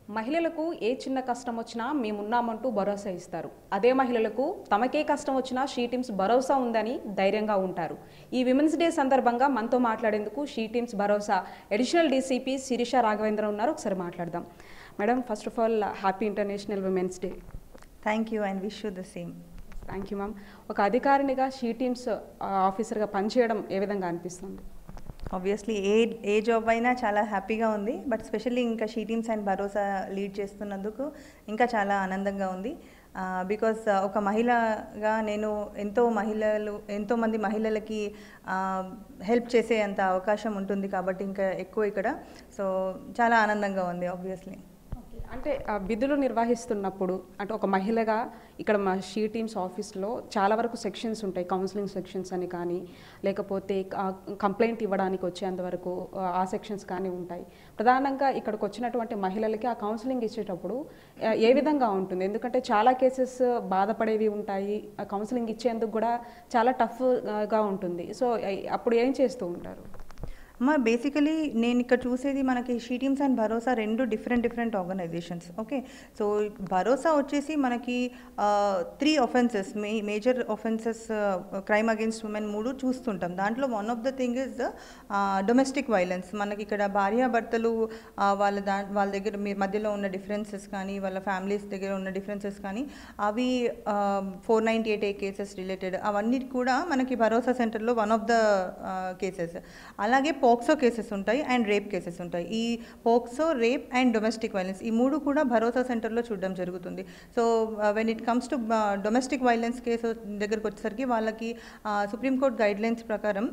మహిళలకు ఏ చిన్న కష్టం వచ్చినా మేమున్నామంటూ భరోసా ఇస్తారు అదే మహిళలకు తమకే కష్టం వచ్చినా షీ టీమ్స్ భరోసా ఉందని ధైర్యంగా ఉంటారు ఈ విమెన్స్ డే సందర్భంగా మనతో మాట్లాడేందుకు she teams Bharosa additional DCP Sirisha Raghavendra ఉన్నారు ఒకసారి మాట్లాడదాం madam first of all happy international women's day thank you and wish you the same thank you ma'am ఒక అధికారినిగా షీ టీమ్స్ ఆఫీసర్గా పనిచేయడం ఏ విధంగా అనిపిస్తుంది ఆబ్వియస్లీ ఏ ఏ జాబ్ అయినా చాలా హ్యాపీగా ఉంది బట్ స్పెషల్లీ ఇంకా she teams and Bharosa lead చేస్తున్నందుకు ఇంకా చాలా ఆనందంగా ఉంది బికాస్ ఒక మహిళగా నేను ఎంతో మహిళలు ఎంతో మంది మహిళలకి హెల్ప్ చేసే అంత అవకాశం ఉంటుంది కాబట్టి ఇంకా ఎక్కువ ఇక్కడ సో చాలా ఆనందంగా ఉంది ఆబ్వియస్లీ అంటే ఆ, విధులు నిర్వహిస్తున్నప్పుడు అంటే ఒక మహిళగా ఇక్కడ మా షీ టీమ్స్ ఆఫీస్లో చాలా వరకు సెక్షన్స్ ఉంటాయి కౌన్సిలింగ్ సెక్షన్స్ అని కానీ లేకపోతే కంప్లైంట్ ఇవ్వడానికి వచ్చేంత వరకు ఆ, ఆ సెక్షన్స్ కానీ ఉంటాయి ప్రధానంగా ఇక్కడికి వచ్చినటువంటి మహిళలకి ఆ కౌన్సిలింగ్ ఇచ్చేటప్పుడు ఆ, ఏ విధంగా ఉంటుంది ఎందుకంటే చాలా కేసెస్ బాధపడేవి ఉంటాయి ఆ కౌన్సిలింగ్ ఇచ్చేందుకు కూడా చాలా టఫ్గా ఉంటుంది సో అప్పుడు ఏం చేస్తూ ఉంటారు అమ్మా బేసికలీ నేను ఇక్కడ చూసేది మనకి షీ టీమ్స్ అండ్ భరోసా రెండు different different organisations okay so Bharosa వచ్చేసి మనకి త్రీ ఒఫెన్సెస్ మే major offences crime against women మూడు చూస్తుంటాం దాంట్లో one of the thing is domestic violence మనకి ఇక్కడ భార్యాభర్తలు ఆ, వాళ్ళ దా వాళ్ళ దగ్గర మీ మధ్యలో ఉన్న డిఫరెన్సెస్ కానీ వాళ్ళ ఫ్యామిలీస్ దగ్గర ఉన్న డిఫరెన్సెస్ కానీ అవి four ninety eight A cases related అవన్నీ కూడా మనకి భరోసా సెంటర్లో వన్ ఆఫ్ ద కేసెస్ అలాగే పోక్సో కేసెస్ ఉంటాయి అండ్ రేప్ కేసెస్ ఉంటాయి ఈ POCSO rape and domestic violence ఈ మూడు కూడా భరోసా సెంటర్లో చూడడం జరుగుతుంది so when it comes to domestic violence case దగ్గరకు వచ్చేసరికి వాళ్ళకి సుప్రీంకోర్టు గైడ్ లైన్స్ ప్రకారం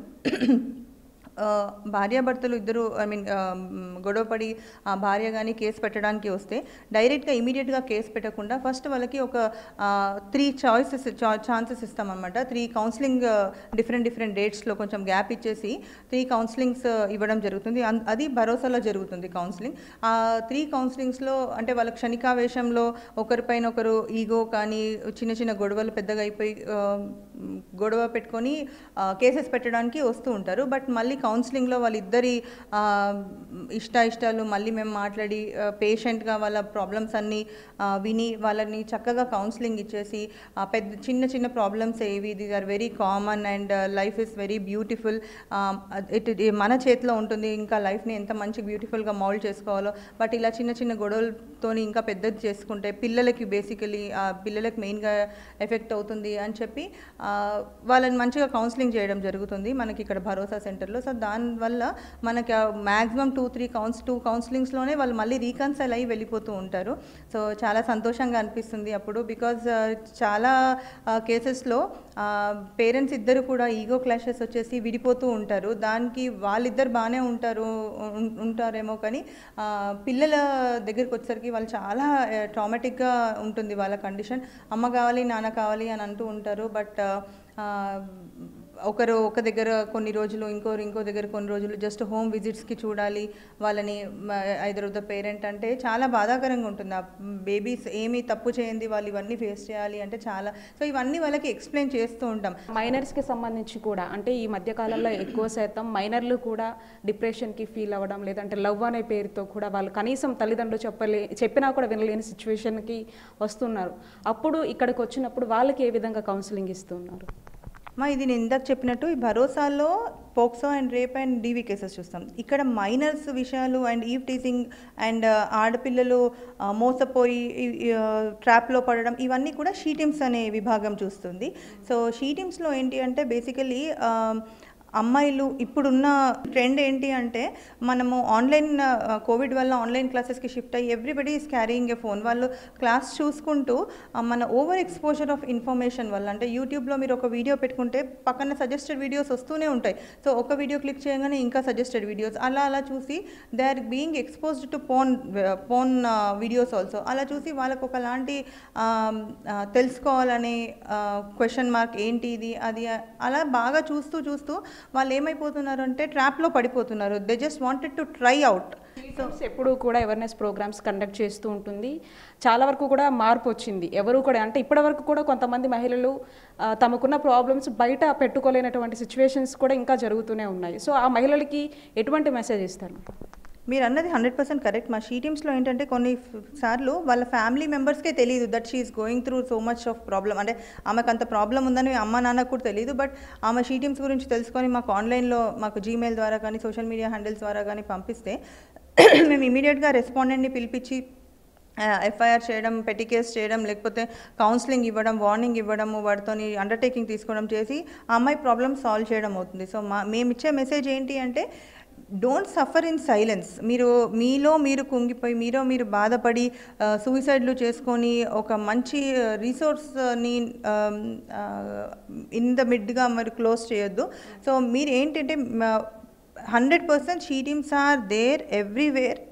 ఆ, భార్యాభర్తలు ఇద్దరు ఐ మీన్ గొడవపడి ఆ భార్య కానీ కేసు పెట్టడానికి వస్తే డైరెక్ట్గా ఇమీడియట్గా కేసు పెట్టకుండా ఫస్ట్ వాళ్ళకి ఒక త్రీ చాయిసెస్ ఛాన్సెస్ ఇస్తామన్నమాట త్రీ కౌన్సిలింగ్ డిఫరెంట్ డిఫరెంట్ డేట్స్లో కొంచెం గ్యాప్ ఇచ్చేసి త్రీ కౌన్సిలింగ్స్ ఇవ్వడం జరుగుతుంది అన్- అది భరోసాలో జరుగుతుంది కౌన్సిలింగ్ ఆ త్రీ కౌన్సిలింగ్స్లో అంటే వాళ్ళ క్షణికావేశంలో ఒకరిపైన ఒకరు ఈగో కానీ చిన్న చిన్న గొడవలు పెద్దగా అయిపోయి ఆ, గొడవ పెట్టుకొని కేసెస్ పెట్టడానికి వస్తూ ఉంటారు బట్ మళ్ళీ కౌన్సిలింగ్లో వాళ్ళిద్దరి ఆ, ఇష్ట ఇష్టాలు మళ్ళీ మేము మాట్లాడి పేషెంట్గా వాళ్ళ ప్రాబ్లమ్స్ అన్నీ ఆ, విని వాళ్ళని చక్కగా కౌన్సిలింగ్ ఇచ్చేసి ఆ, పెద్ద చిన్న చిన్న ప్రాబ్లమ్స్ ఏవి these are very common and life is very beautiful it మన చేతిలో ఉంటుంది ఇంకా లైఫ్ని ఎంత మంచి బ్యూటిఫుల్గా మౌల్డ్ చేసుకోవాలో బట్ ఇలా చిన్న చిన్న గొడవలతోని ఇంకా పెద్దది చేసుకుంటే పిల్లలకి బేసికలీ పిల్లలకి మెయిన్గా ఎఫెక్ట్ అవుతుంది అని చెప్పి ఆ, వాళ్ళని మంచిగా కౌన్సిలింగ్ చేయడం జరుగుతుంది మనకి ఇక్కడ భరోసా సెంటర్లో సో దానివల్ల మనకి మ్యాక్సిమం టూ త్రీ కౌన్స్ టూ కౌన్సిలింగ్స్లోనే వాళ్ళు మళ్ళీ రీకన్సైల్ అయ్యి వెళ్ళిపోతూ ఉంటారు సో చాలా సంతోషంగా అనిపిస్తుంది అప్పుడు బికాజ్ చాలా కేసెస్లో పేరెంట్స్ ఇద్దరు కూడా ఈగో క్లాషెస్ వచ్చేసి విడిపోతూ ఉంటారు దానికి వాళ్ళిద్దరు బాగానే ఉంటారు ఉం- ఉంటారేమో కానీ ఆ, పిల్లల దగ్గరికి వచ్చేసరికి వాళ్ళు చాలా ట్రామాటిక్గా ఉంటుంది వాళ్ళ కండిషన్ అమ్మ కావాలి నాన్న కావాలి అని అంటూ ఉంటారు బట్ ఒకరు ఒక దగ్గర కొన్ని రోజులు ఇంకోరు ఇంకో దగ్గర కొన్ని రోజులు జస్ట్ హోమ్ విజిట్స్కి చూడాలి వాళ్ళని ఐదర్ ఆఫ్ ద పేరెంట్ అంటే చాలా బాధాకరంగా ఉంటుంది ఆ బేబీస్ ఏమీ తప్పు చేయండి వాళ్ళు ఇవన్నీ ఫేస్ చేయాలి అంటే చాలా సో ఇవన్నీ వాళ్ళకి ఎక్స్ప్లెయిన్ చేస్తూ ఉంటాం మైనర్స్కి సంబంధించి కూడా అంటే ఈ మధ్య కాలంలో ఎక్కువ శాతం మైనర్లు కూడా డిప్రెషన్కి ఫీల్ అవ్వడం లేదంటే లవ్ అనే పేరుతో కూడా వాళ్ళు కనీసం తల్లిదండ్రులు చెప్పలే చెప్పినా కూడా వినలేని సిచ్యువేషన్కి వస్తున్నారు అప్పుడు ఇక్కడికి వచ్చినప్పుడు వాళ్ళకి ఏ విధంగా కౌన్సిలింగ్ ఇస్తున్నారు మా ఇది నేను ఇందాక చెప్పినట్టు ఈ భరోసాలో POCSO and rape and DV cases చూస్తాం ఇక్కడ మైనర్స్ విషయాలు అండ్ ఈవ్ టీజింగ్ అండ్ ఆడపిల్లలు ఆ, మోసపోయి ట్రాప్లో పడడం ఇవన్నీ కూడా షీటిమ్స్ అనే విభాగం చూస్తుంది సో షీటిమ్స్లో ఏంటి అంటే బేసికలీ అమ్మాయిలు ఇప్పుడున్న ట్రెండ్ ఏంటి అంటే మనము ఆన్లైన్ కోవిడ్ వల్ల ఆన్లైన్ క్లాసెస్కి షిఫ్ట్ అయ్యి everybody is carrying a phone వాళ్ళు క్లాస్ చూసుకుంటూ ఆ, మన ఓవర్ ఎక్స్పోజర్ ఆఫ్ ఇన్ఫర్మేషన్ వల్ల అంటే యూట్యూబ్లో మీరు ఒక వీడియో పెట్టుకుంటే పక్కన సజెస్టెడ్ వీడియోస్ వస్తూనే ఉంటాయి సో ఒక వీడియో క్లిక్ చేయగానే ఇంకా సజెస్టెడ్ వీడియోస్ అలా అలా చూసి they are being exposed to porn porn videos also అలా చూసి వాళ్ళకు ఒకలాంటి ఆ, ఆ, తెలుసుకోవాలనే క్వశ్చన్ మార్క్ ఏంటి ఇది అది అలా బాగా చూస్తూ చూస్తూ వాళ్ళు ఏమైపోతున్నారు అంటే ట్రాప్లో పడిపోతున్నారు they just wanted to try out so ఎప్పుడు కూడా అవేర్నెస్ ప్రోగ్రామ్స్ కండక్ట్ చేస్తూ ఉంటుంది చాలా వరకు కూడా మార్పు వచ్చింది ఎవరు కూడా అంటే ఇప్పటి వరకు కూడా కొంతమంది మహిళలు ఆ, తమకున్న ప్రాబ్లమ్స్ బయట పెట్టుకోలేనటువంటి సిచ్యువేషన్స్ కూడా ఇంకా జరుగుతూనే ఉన్నాయి సో ఆ మహిళలకి ఎటువంటి మెసేజ్ ఇస్తారు మీరు అన్నది హండ్రెడ్ పర్సెంట్ కరెక్ట్ మా షీ టీమ్స్లో ఏంటంటే కొన్ని ఫ్- సార్లు వాళ్ళ ఫ్యామిలీ మెంబర్స్కే తెలియదు that she is going through so much of problem అంటే ఆమెకు అంత ప్రాబ్లం ఉందని అమ్మ నాన్నకు కూడా తెలియదు బట్ ఆమె షీ టీమ్స్ గురించి తెలుసుకొని మాకు ఆన్లైన్లో మాకు జీమెయిల్ ద్వారా కానీ సోషల్ మీడియా హ్యాండిల్స్ ద్వారా కానీ పంపిస్తే మేము ఇమీడియట్గా రెస్పాండెంట్ని పిలిపించి ఎఫ్ఐఆర్ చేయడం పెట్టి కేస్ చేయడం లేకపోతే కౌన్సిలింగ్ ఇవ్వడం వార్నింగ్ ఇవ్వడము వాటితోని అండర్టేకింగ్ తీసుకోవడం చేసి ఆ అమ్మాయి ప్రాబ్లమ్ సాల్వ్ చేయడం అవుతుంది సో మా మేము ఇచ్చే మెసేజ్ ఏంటి అంటే డోంట్ సఫర్ ఇన్ సైలెన్స్ మీరు మీలో మీరు కుంగిపోయి మీలో మీరు బాధపడి సూసైడ్లు చేసుకొని ఒక మంచి రీసోర్స్ని ఇన్ ద మిడ్గా మరి క్లోజ్ చేయొద్దు సో మీరు ఏంటంటే hundred percent she teams are there everywhere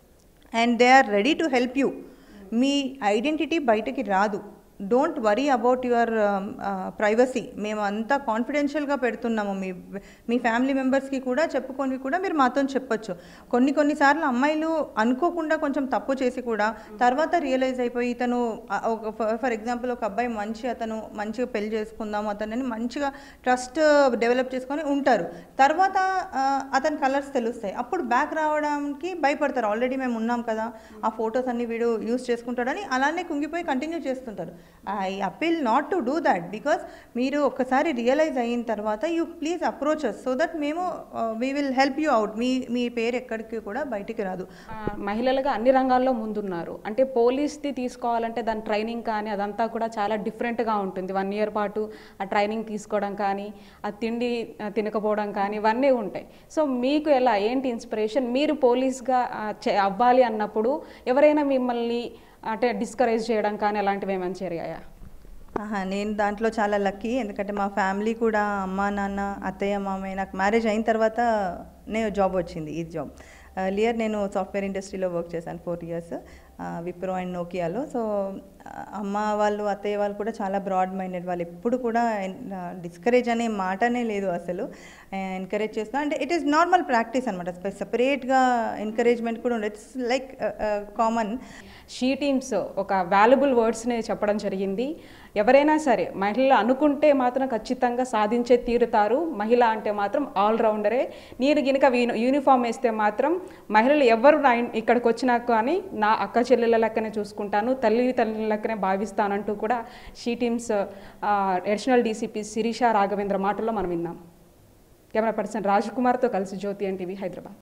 and they are ready to help you మీ ఐడెంటిటీ బయటకి రాదు don't worry about your privacy మేము అంతా కాన్ఫిడెన్షియల్గా పెడుతున్నాము మీ మీ ఫ్యామిలీ మెంబర్స్కి కూడా చెప్పుకొని కూడా మీరు మాతో చెప్పొచ్చు కొన్ని కొన్నిసార్లు అమ్మాయిలు అనుకోకుండా కొంచెం తప్పు చేసి కూడా తర్వాత రియలైజ్ అయిపోయి ఇతను ఆ, ఒక ఫర్ ఎగ్జాంపుల్ ఒక అబ్బాయి మంచి అతను మంచిగా పెళ్లి చేసుకుందాం అతనని మంచిగా ట్రస్ట్ డెవలప్ చేసుకొని ఉంటారు తర్వాత ఆ, అతని కలర్స్ తెలుస్తాయి అప్పుడు బ్యాక్ రావడానికి భయపడతారు ఆల్రెడీ మేము ఉన్నాం కదా ఆ ఫొటోస్ అన్ని వీడు యూస్ చేసుకుంటాడని అలానే కుంగిపోయి కంటిన్యూ చేస్తుంటారు I appeal not to do that because మీరు ఒక్కసారి రియలైజ్ అయిన తర్వాత you please approach so that మేము we will help you out మీ మీ పేరు ఎక్కడికి కూడా బయటికి రాదు ఆ, మహిళలుగా అన్ని రంగాల్లో ముందున్నారు అంటే పోలీస్ది తీసుకోవాలంటే దాని ట్రైనింగ్ కానీ అదంతా కూడా చాలా డిఫరెంట్గా ఉంటుంది వన్ ఇయర్ పాటు ఆ ట్రైనింగ్ తీసుకోవడం కానీ ఆ తిండి ఆ, తినకపోవడం కానీ ఇవన్నీ ఉంటాయి సో మీకు ఎలా ఏంటి ఇన్స్పిరేషన్ మీరు పోలీస్గా ఆ, చే- అవ్వాలి అన్నప్పుడు ఎవరైనా మిమ్మల్ని అంటే డిస్కరేజ్ చేయడం కానీ అలాంటివి ఏమైనా జరిగాయా ఆహా, నేను దాంట్లో చాలా లక్కీ ఎందుకంటే మా ఫ్యామిలీ కూడా అమ్మ నాన్న అత్తయ్య మామయ్య నాకు మ్యారేజ్ అయిన తర్వాత నేను జాబ్ వచ్చింది ఈ జాబ్ లియర్ నేను సాఫ్ట్వేర్ ఇండస్ట్రీలో వర్క్ చేశాను ఫోర్ ఇయర్స్ విప్రో అండ్ నోకియాలో సో అమ్మ వాళ్ళు అత్తయ్య వాళ్ళు కూడా చాలా బ్రాడ్ మైండెడ్ వాళ్ళు ఎప్పుడు కూడా డిస్కరేజ్ అనే మాటనే లేదు అసలు ఎంకరేజ్ చేస్తున్నా అంటే ఇట్ ఈస్ నార్మల్ ప్రాక్టీస్ అనమాట సపరేట్గా ఎంకరేజ్మెంట్ కూడా ఉండదు it's like common she teams ఒక వాల్యుబుల్ వర్డ్స్ని చెప్పడం జరిగింది ఎవరైనా సరే మహిళలు అనుకుంటే మాత్రం ఖచ్చితంగా సాధించే తీరుతారు మహిళ అంటే మాత్రం ఆల్రౌండరే నేను గినక యూనిఫామ్ వేస్తే మాత్రం మహిళలు ఎవరు నా ఇన్- ఇక్కడికి వచ్చినా కానీ నా అక్క చెల్లెల లెక్కనే చూసుకుంటాను తల్లి తల్లి లెక్కనే భావిస్తానంటూ కూడా she teams additional DCP Sirisha Raghavendra మాటల్లో మనం విన్నాం కెమెరా పర్సన్ రాజ్ కుమార్తో కలిసి జ్యోతి ఎన్టీవీ హైదరాబాద్